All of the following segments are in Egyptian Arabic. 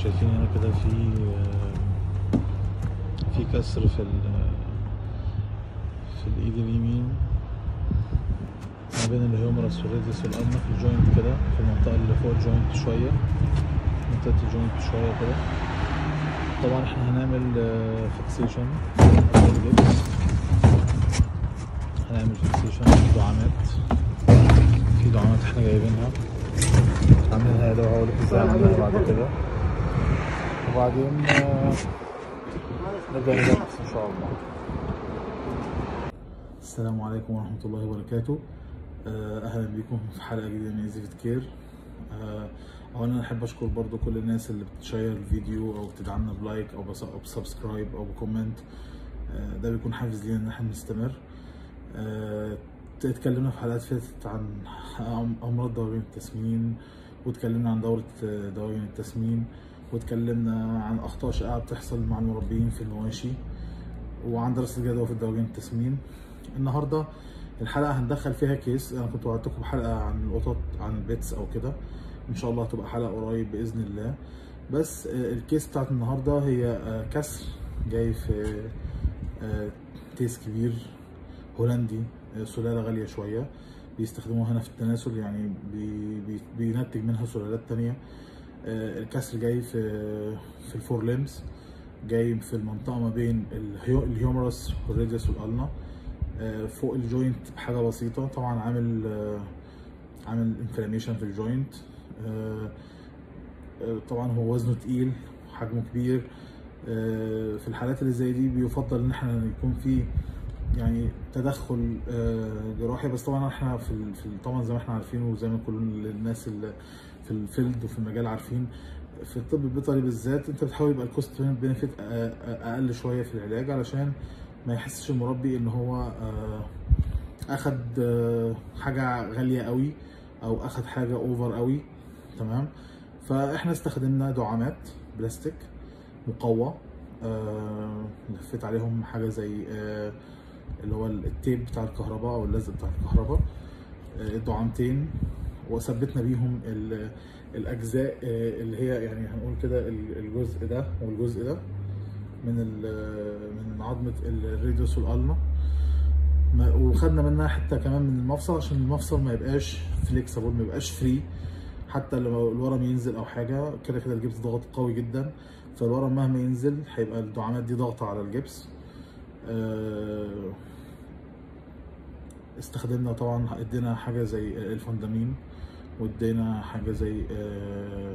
شايفين هنا كده في في كسر في ال في الايد اليمين ما بين الهيومرس والريديوس والارنا في الجوينت كده في المنطقة اللي فوق الجوينت شوية منطقة الجوينت شوية كده طبعا احنا هنعمل فيكسيشن هنعمل فيكسيشن في دعامات في دعامات احنا جايبينها عاملينها ده وهقولك ازاي عملناها بعد كده وبعدين آه، نبدأ نركز ان شاء الله السلام عليكم ورحمة الله وبركاته آه، اهلا بكم في حلقة جديدة من ايزي فيت كير آه، اولا انا احب اشكر برضو كل الناس اللي بتشير الفيديو او بتدعمنا بلايك او بس- أو بسبسكرايب او بكومنت آه، ده بيكون حافز لينا ان احنا نستمر آه، اتكلمنا في حلقات فاتت عن أم- امراض دواجن التسمين واتكلمنا عن دورة آه، دواجن التسمين واتكلمنا عن اخطاء شائعة بتحصل مع المربيين في المواشي وعن دراسة الجدوى في الدواجن التسمين النهارده الحلقة هندخل فيها كيس انا كنت وعدتكم حلقة عن القطط عن البيتس او كده ان شاء الله هتبقى حلقة قريب باذن الله بس آه، الكيس بتاعت النهارده هي آه، كسر جاي في آه، تيس كبير هولندي آه، سلالة غالية شوية بيستخدموها هنا في التناسل يعني بي بي بينتج منها سلالات تانية آه، الكسر جاي في في الفور ليمز جاي في المنطقة ما بين الهيو- الهيومرس والريديوس والالنا آه، فوق الجوينت بحاجة بسيطة طبعا عامل آه، عامل انفلاميشن في الجوينت آه، آه، طبعا هو وزنه تقيل حجمه كبير آه، في الحالات اللي زي دي بيفضل ان احنا يكون في يعني تدخل آه، جراحي بس طبعا احنا في ال- في ال- طبعا زي ما احنا عارفين وزي ما كل الناس اللي في الفيلد وفي المجال عارفين في الطب البيطري بالذات انت بتحاول يبقى الكوست بينفيت اقل شويه في العلاج علشان ما يحسش المربي ان هو آه، اخد آه، حاجه غاليه قوي او اخد حاجه اوفر قوي تمام فاحنا استخدمنا دعامات بلاستيك مقوى آه، لفيت عليهم حاجه زي آه، اللي هو التيب بتاع الكهرباء او اللزق بتاع الكهرباء آه، الدعامتين وثبتنا بيهم ال- الاجزاء آه، اللي هي يعني هنقول كده ال- الجزء ده والجزء ده من ال- من عظمه الريديوس والالما ما- وخدنا منها حته كمان من المفصل عشان المفصل ما يبقاش فليكسبل ما يبقاش فري حتى لو الورم ينزل او حاجه كده كده الجبس ضغط قوي جدا فالورم مهما ينزل هيبقى الدعامات دي ضاغطه على الجبس آه، استخدمنا طبعا ادينا حاجه زي الفندامين وادينا حاجه زي آه،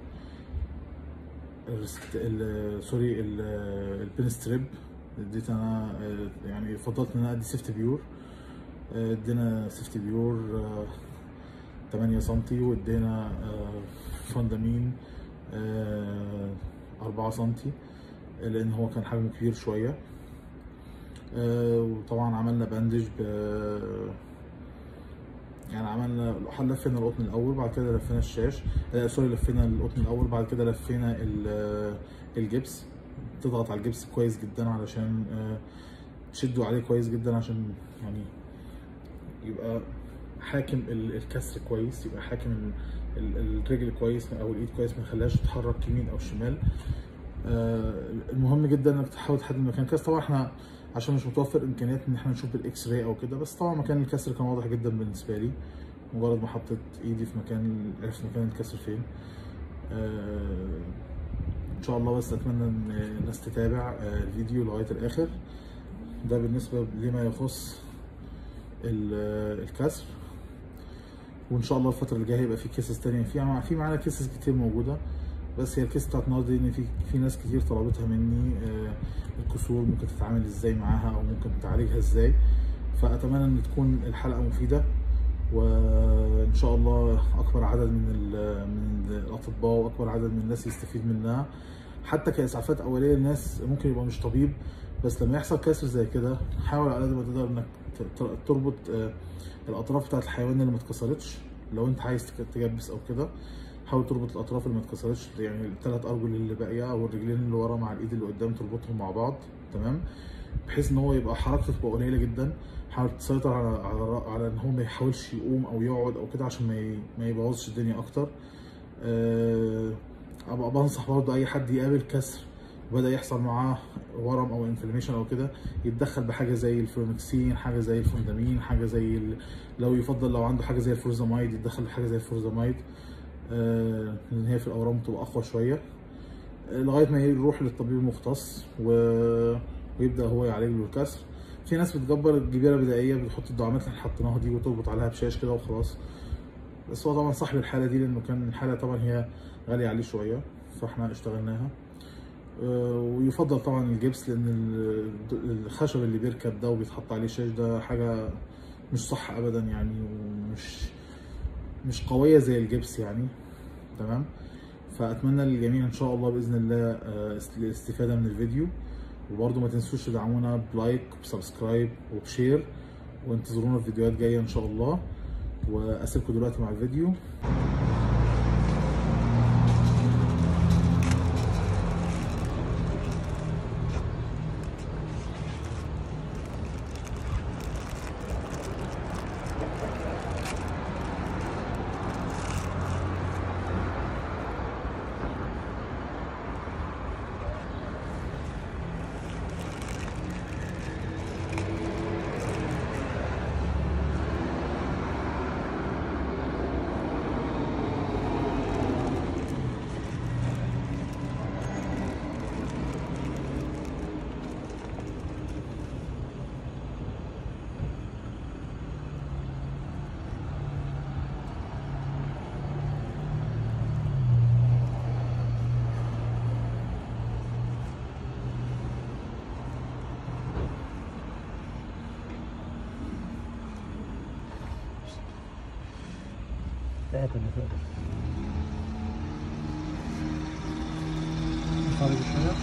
الرست- ال- سوري ال- البنستريب اديت انا آه، يعني فضلت ان انا ادي سيفت بيور آه، ادينا سيفت بيور آه، 8 سنتي وادينا آه، فندامين آه، 4 سنتي لان هو كان حجمه كبير شويه آه، وطبعا عملنا باندج ب يعني عملنا لفينا القطن الاول بعد كده لفينا الشاش آه سوري لفينا القطن الاول بعد كده لفينا ال- الجبس تضغط على الجبس كويس جدا علشان آه، تشدوا عليه كويس جدا عشان يعني يبقى حاكم ال- الكسر كويس يبقى حاكم ال- ال- الرجل كويس او الايد كويس ما يخليهاش تتحرك يمين او شمال آه، المهم جدا انك تحاول تحدد مكان الكسر طبعا احنا عشان مش متوفر امكانيات ان احنا نشوف بالاكس راي او كده بس طبعا مكان الكسر كان واضح جدا بالنسبه لي مجرد ما حطيت ايدي في مكان عرفت مكان الكسر فين آه، ان شاء الله بس اتمنى ان الناس تتابع آه، الفيديو لغايه الاخر ده بالنسبه لما يخص ال- الكسر وان شاء الله الفتره اللي جايه هيبقى في كيسز تانية في في معانا كيسز كتير موجوده بس هي الكيس بتاعت النهارده دي ان في في ناس كتير طلبتها مني آه، الكسور ممكن تتعامل ازاي معاها او ممكن تعالجها ازاي فاتمنى ان تكون الحلقه مفيده وان شاء الله اكبر عدد من ال- من الاطباء واكبر عدد من الناس يستفيد منها حتى كاسعافات اوليه للناس ممكن يبقى مش طبيب بس لما يحصل كسر زي كده حاول على قد ما تقدر انك ت- ت- تربط آه، الاطراف بتاعت الحيوان اللي ما اتكسرتش لو انت عايز تك- تجبس او كده حاول تربط الاطراف اللي ما اتكسرتش يعني الثلاث ارجل اللي باقيه او الرجلين اللي ورا مع الايد اللي قدام تربطهم مع بعض تمام بحيث ان هو يبقى حركته تبقى قليله جدا حاول تسيطر على على على ان هو ما يحاولش يقوم او يقعد او كده عشان ما ي- ما يبوظش الدنيا اكتر آه، ابقى بنصح برضه اي حد يقابل كسر وبدا يحصل معاه ورم او انفلاميشن او كده يتدخل بحاجه زي الفلونكسين حاجه زي الفوندامين حاجه زي ال... لو يفضل لو عنده حاجه زي الفورزامايد يتدخل بحاجه زي الفورزامايد آه لان هي في الاورام بتبقى اقوى شويه آه لغايه ما يروح للطبيب المختص و... ويبدا هو يعالج له الكسر في ناس بتجبر الجبيره بدائيه بتحط الدعامات اللي حطيناها دي وتربط عليها بشاش كده وخلاص بس هو طبعا صاحب الحاله دي لانه كان الحاله طبعا هي غاليه عليه شويه فاحنا اشتغلناها آه، ويفضل طبعا الجبس لان ال- الخشب اللي بيركب ده وبيتحط عليه شاش ده حاجه مش صح ابدا يعني ومش مش قويه زي الجبس يعني تمام فاتمنى للجميع ان شاء الله باذن الله آه، الاستفاده من الفيديو وبرضه ما تنسوش تدعمونا بلايك وبسبسكرايب وبشير وانتظرونا في فيديوهات جايه ان شاء الله واسيبكم دلوقتي مع الفيديو انتهت اللي فوق خارج شوية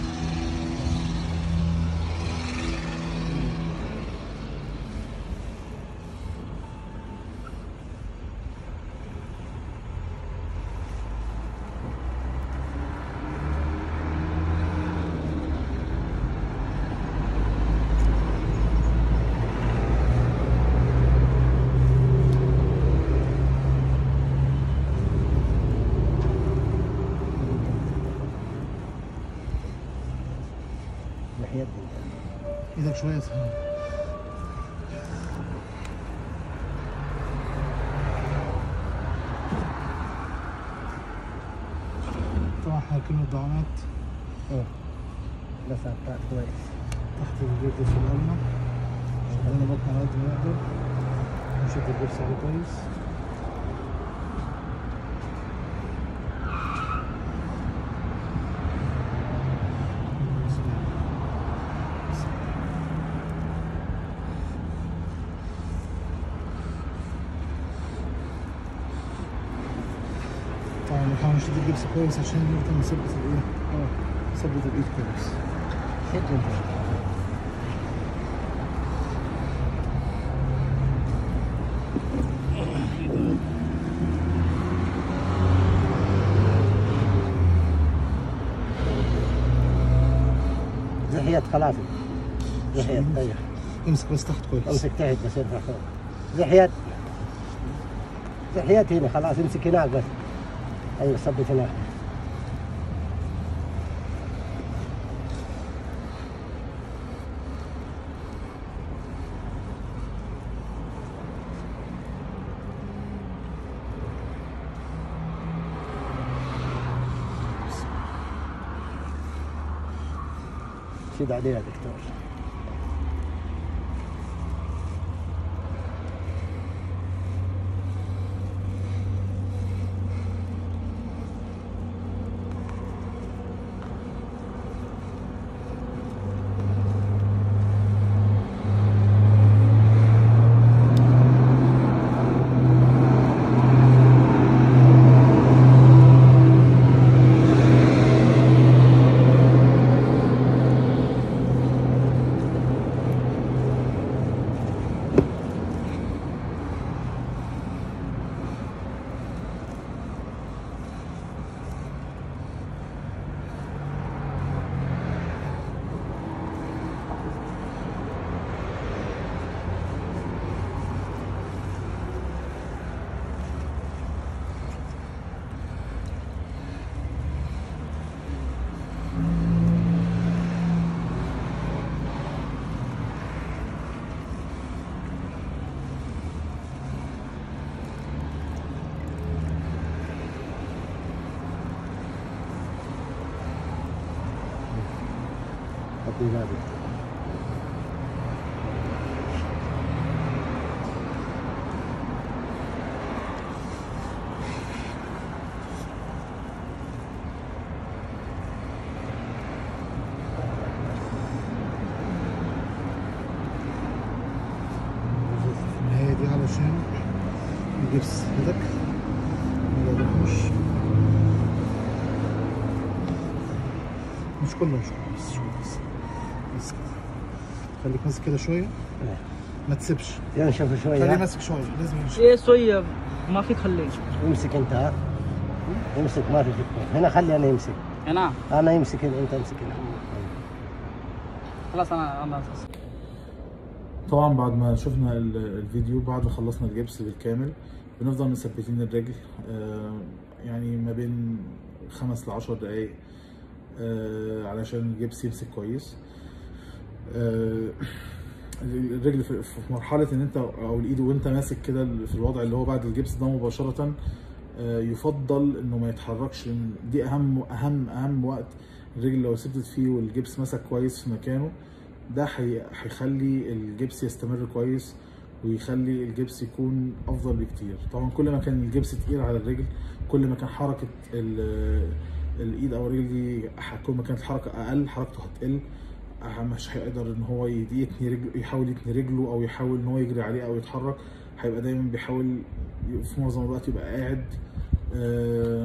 ناحية دي ايدك شوية طبعا حاكين الدعامات اه بس قطعت كويس تحت الجلد في القلمة شغلنا بطن على قد ما نقدر نشد الجبس عليه كويس طبعا نحاول نشد الجبس كويس عشان نفضل نثبت الايه اه نثبت الايد كويس شد انت زحيت خلاص زحيت طيب امسك بس تحت كويس امسك تحت بس ارفع فوق زحيت زحيت هنا خلاص امسك هناك بس ايوه ثبت هناك شد عليه يا دكتور ميلادي النهاية دي علشان الجبس هدك ما يروحوش مش كله مش كله بس شوية بس بس كده خليك ماسك كده شوية ما تسيبش ينشف خليه شوية ماسك شوية لازم يمشي ايه شويه ما في تخليه امسك انت ها امسك ما في فكرة هنا خلي انا يمسك انا انا يمسك هنا انت امسك هنا خلاص انا انا طبعا بعد ما شفنا ال- الفيديو بعد ما خلصنا الجبس بالكامل بنفضل مثبتين الرجل آه، يعني ما بين خمس لعشر دقايق آه، علشان الجبس يمسك كويس آه، الرجل في في مرحلة ان انت او الايد وانت ماسك كده في الوضع اللي هو بعد الجبس ده مباشرة آه، يفضل انه ما يتحركش لان دي اهم اهم اهم وقت الرجل لو ثبتت فيه والجبس مسك كويس في مكانه ده هي- هيخلي الجبس يستمر كويس ويخلي الجبس يكون افضل بكتير طبعا كل ما كان الجبس تقيل على الرجل كل ما كان حركه ال- الايد او الرجل دي ح- كل ما كانت الحركه اقل حركته هتقل ه- مش هيقدر ان هو يتني رجله يحاول يتني رجله او يحاول ان هو يجري عليه او يتحرك هيبقى دايما بيحاول ي- في معظم الوقت يبقى قاعد آه،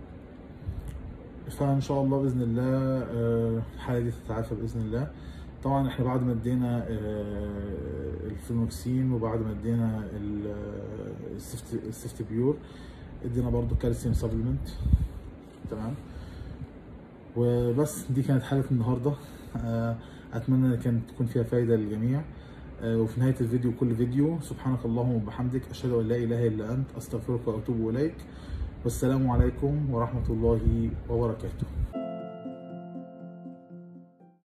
فان شاء الله باذن الله آه، الحاله دي تتعافى باذن الله طبعا احنا بعد ما ادينا آه، الفلوموكسين وبعد ما ادينا ال- آه، السيفت السيفت بيور ادينا برضو كالسيوم سبلمنت تمام وبس دي كانت حلقه النهارده آه، اتمنى ان كانت تكون فيها فايده للجميع آه، وفي نهايه الفيديو كل فيديو سبحانك اللهم وبحمدك اشهد ان لا اله الا انت استغفرك واتوب اليك والسلام عليكم ورحمه الله وبركاته